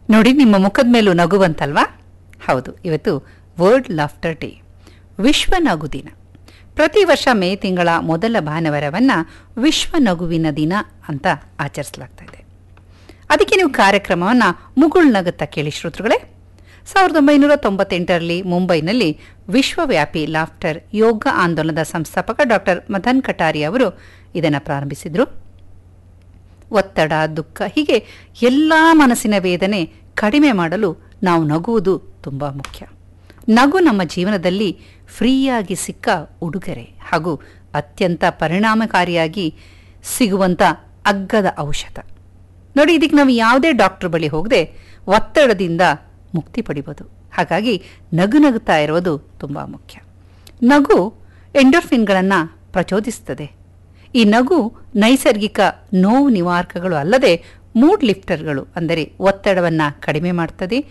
ನೋಡಿ ನಿಮ್ಮ ಮುಖದ ಮೇಲೂ ನಗುವಂತಲ್ವಾ ಹೌದು ಇವತ್ತು ವರ್ಲ್ಡ್ ಲಾಫ್ಟರ್ ಡೇ ವಿಶ್ವ ನಗು ದಿನ ಪ್ರತಿ ವರ್ಷ ಮೇ ತಿಂಗಳ ಮೊದಲ ಭಾನುವಾರವನ್ನು ವಿಶ್ವ ನಗುವಿನ ದಿನ ಅಂತ ಆಚರಿಸಲಾಗ್ತಾ ಇದೆ ಅದಕ್ಕೆ ನೀವು ಕಾರ್ಯಕ್ರಮವನ್ನು ಮುಗುಳ್ ನಗುತ್ತಾ ಕೇಳಿ ಶ್ರೋತೃಗಳೇ ಸಾವಿರದ ಒಂಬೈನೂರ ತೊಂಬತ್ತೆಂಟರಲ್ಲಿ ಮುಂಬೈನಲ್ಲಿ ವಿಶ್ವವ್ಯಾಪಿ ಲಾಫ್ಟರ್ ಯೋಗ ಆಂದೋಲನದ ಸಂಸ್ಥಾಪಕ ಡಾಕ್ಟರ್ ಮದನ್ ಕಟಾರಿ ಅವರು ಇದನ್ನು ಪ್ರಾರಂಭಿಸಿದರು ಒತ್ತಡ ದುಃಖ ಹೀಗೆ ಎಲ್ಲ ಮನಸ್ಸಿನ ವೇದನೆ ಕಡಿಮೆ ಮಾಡಲು ನಾವು ನಗುವುದು ತುಂಬ ಮುಖ್ಯ ನಗು ನಮ್ಮ ಜೀವನದಲ್ಲಿ ಫ್ರೀಯಾಗಿ ಸಿಕ್ಕ ಉಡುಗೊರೆ ಹಾಗೂ ಅತ್ಯಂತ ಪರಿಣಾಮಕಾರಿಯಾಗಿ ಸಿಗುವಂಥ ಅಗ್ಗದ ಔಷಧ ನೋಡಿ ಇದಕ್ಕೆ ನಾವು ಯಾವುದೇ ಡಾಕ್ಟರ್ ಬಳಿ ಹೋಗದೆ ಒತ್ತಡದಿಂದ ಮುಕ್ತಿ ಪಡಿಬೋದು ಹಾಗಾಗಿ ನಗು ನಗುತ್ತಾ ಇರೋದು ತುಂಬ ಮುಖ್ಯ ನಗು ಎಂಡೋರ್ಫಿನ್ಗಳನ್ನು ಪ್ರಚೋದಿಸುತ್ತದೆ ಈ ನಗು ನೈಸರ್ಗಿಕ ನೋವು ನಿವಾರಕಗಳು ಅಲ್ಲದೆ ಮೂಡ್ ಲಿಫ್ಟರ್ಗಳು ಅಂದರೆ ಒತ್ತಡವನ್ನು ಕಡಿಮೆ ಮಾಡ್ತದೆ